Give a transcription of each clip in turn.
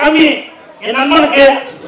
கம்மி என் நண்பனுக்கு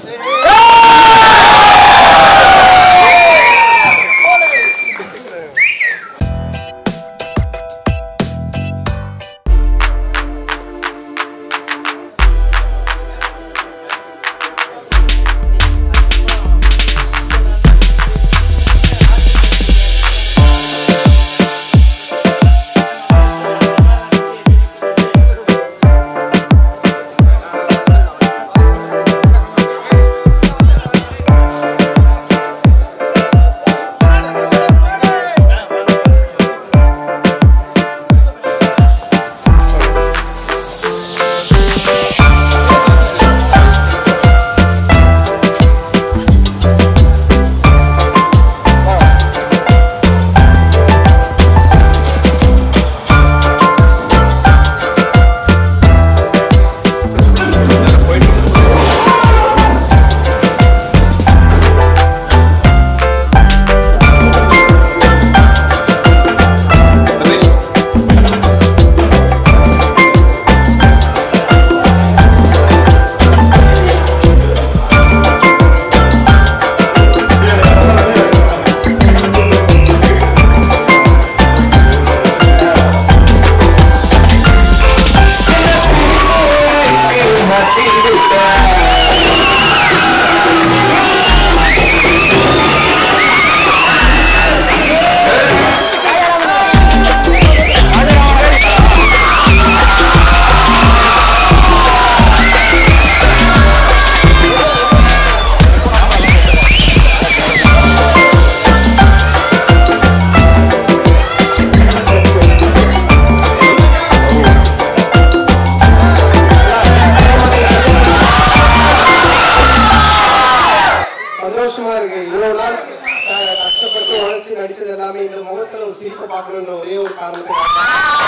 சந்தோஷமா இருக்கு இவ்வளவு நாள் அஹ், கஷ்டப்பட்டு உழைச்சி நடிச்சது எல்லாமே இந்த முகத்துல ஒரு சிரிப்பை பார்க்கணுன்ற ஒரே ஒரு காரணத்துக்காக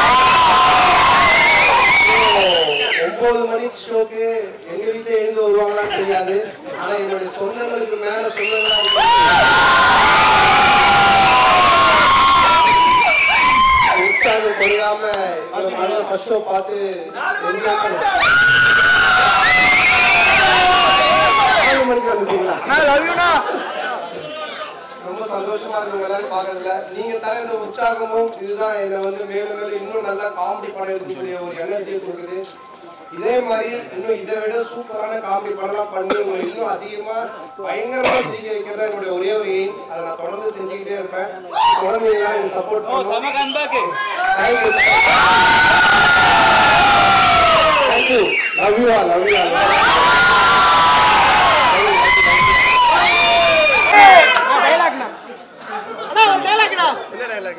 ஒன்பது மணி ஷோக்கு எங்க வீட்டுல எழுந்து வருவாங்களான்னு தெரியாது ஆனா என்னுடைய சொந்தங்களுக்கு மேல சொந்தங்களா இருக்கு உற்சாகம் குறையாம இவ்வளவு நல்ல ஃபர்ஸ்ட் ஷோ பார்த்து enjoy பண்ணு. நாலு மணிக்கு வந்துட்டீங்களா ரொம்ப சந்தோஷமா இருக்கு உங்க எல்லாரும் பாக்குறதுல நீங்க தர இந்த உற்சாகமும் இதுதான் என்னை வந்து மேலும் மேலும் இன்னும் நல்லா காமெடி படம் எடுக்கக்கூடிய ஒரு எனர்ஜியை கொடுக்குது இதே மாதிரி இன்னும் இதை விட சூப்பரான காமெடி படம்லாம் பண்ணி உங்களை இன்னும் அதிகமா பயங்கரமா சிரிக்க வைக்கிறதா என்னுடைய ஒரே ஒரு எய்ம் அதை நான் தொடர்ந்து செஞ்சுக்கிட்டே இருப்பேன் தொடர்ந்து இதெல்லாம் எனக்கு சப்போர்ட் பண்ணுவோம் thank you thank you love you all love you all என்ன டைலாக்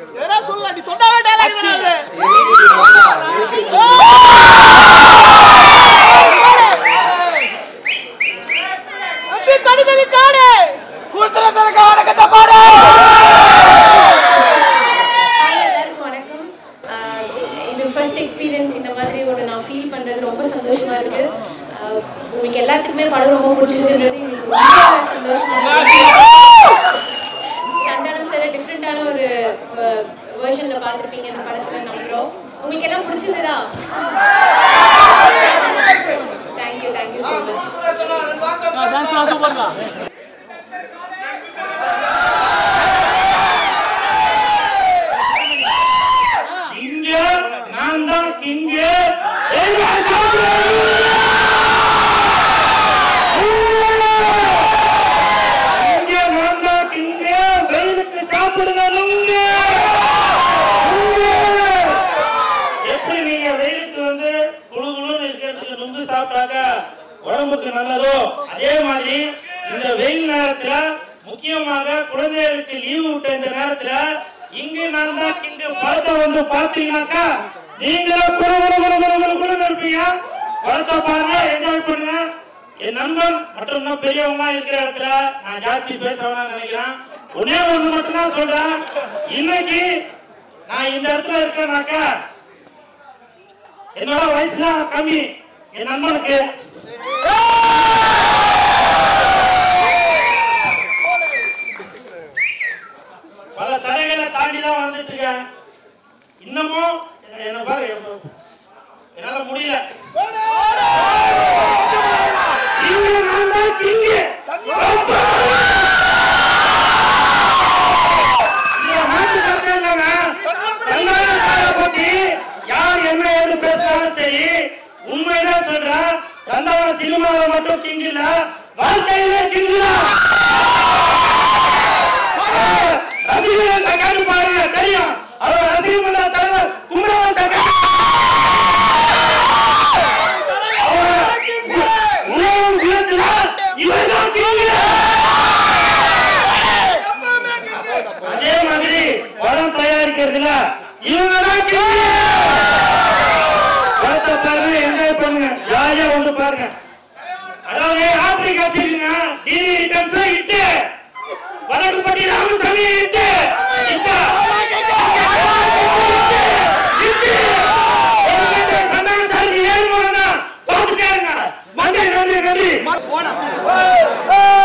ஹாய் எல்லாருக்கும் வணக்கம் ஆஹ் இது ஃபர்ஸ்ட் எக்ஸ்பீரியன்ஸ் இந்த மாதிரி ஒரு நான் ஃபீல் பண்ணுறது ரொம்ப சந்தோஷமா இருக்கு ஆஹ் உங்களுக்கு எல்லாத்துக்குமே படம் ரொம்ப பிடிச்சிருக்குன்றது எங்களுக்கு ரொம்ப சந்தோஷமா இருக்கு சந்தானம் சார் டிஃப்ரெண்ட்டான ஒரு வேர்ஷனில் பார்த்துருப்பீங்க இந்த படத்தில் நம்புகிறோம் உங்களுக்கு எல்லாம் பிடிச்சிருந்ததா தேங்க்யூ தேங்க்யூ ஸோ மச் இங்க நான் தான் கிங்க இங்க நான் தான் கிங்க வெயிலுக்கு சாப்பிடுங்க நுங்க நுங்க. எப்படி நீங்க வெயிலுக்கு வந்து குளு குளுன்னு இருக்கிறதுக்கு நுங்கு சாப்பிட்டாக்க உடம்புக்கு நல்லதோ அதே மாதிரி இந்த வெயில் நேரத்துல முக்கியமாக குழந்தைகளுக்கு லீவு விட்ட இந்த நேரத்துல இங்க நான் தான் கிங்க படத்தை வந்து பாத்தீங்கன்னாக்கா நீங்களும் குளு குளு குளு குளு குளு குளுன்னு இருப்பீங்க படத்தை பாருங்க என்ஜாய் பண்ணுங்க என் நண்பன் மற்றும் இன்னும் பெரியவங்க இருக்கிற இடத்துல நான் ஜாஸ்தி பேச வேணாம்னு நினைக்கிறேன் ஒன்னே ஒண்ணு மட்டும் தான் சொல்றேன் இன்னைக்கு நான் இந்த இடத்துல இருக்கேனாக்கா என்னோட வயசு தான் கம்மி என் நண்பனுக்கு பல தடைகளை தாண்டி தான் வந்துட்டு இருக்கேன் இன்னமும் என்ன- என்ன பாரு எப்ப- என்னால முடியல சந்தான சினிமாவில் மட்டும் கிங் இல்ல வாழ்க்கையிலே கிங் ரசிகர்களை கேட்டு பாருங்க தெரியும் அவர் ரசிகர் மன்ற தலைவர் குமரவன் கேட்டு உலகம் உயர்த்தினா இவன் தான் king. அதே மாதிரி படம் தயாரிக்கிறதுல இவங்க தான் king. படத்தை பாருங்க என்ஜாய் பண்ணுங்க ஜாலியா வந்து பாருங்க அதாவது ஆப்பிரிக்கா வச்சிருக்கீங்க டிடி ரிட்டர்ன்ஸ் இட்டு வடக்குப்பட்டி ராமசாமி இட்டு இப்ப இட்டு ஒரு மீட்டர் சந்தான சாரி ஏழு மகன் தான் பார்த்துட்டே இருங்க நன்றி நன்றி நன்றி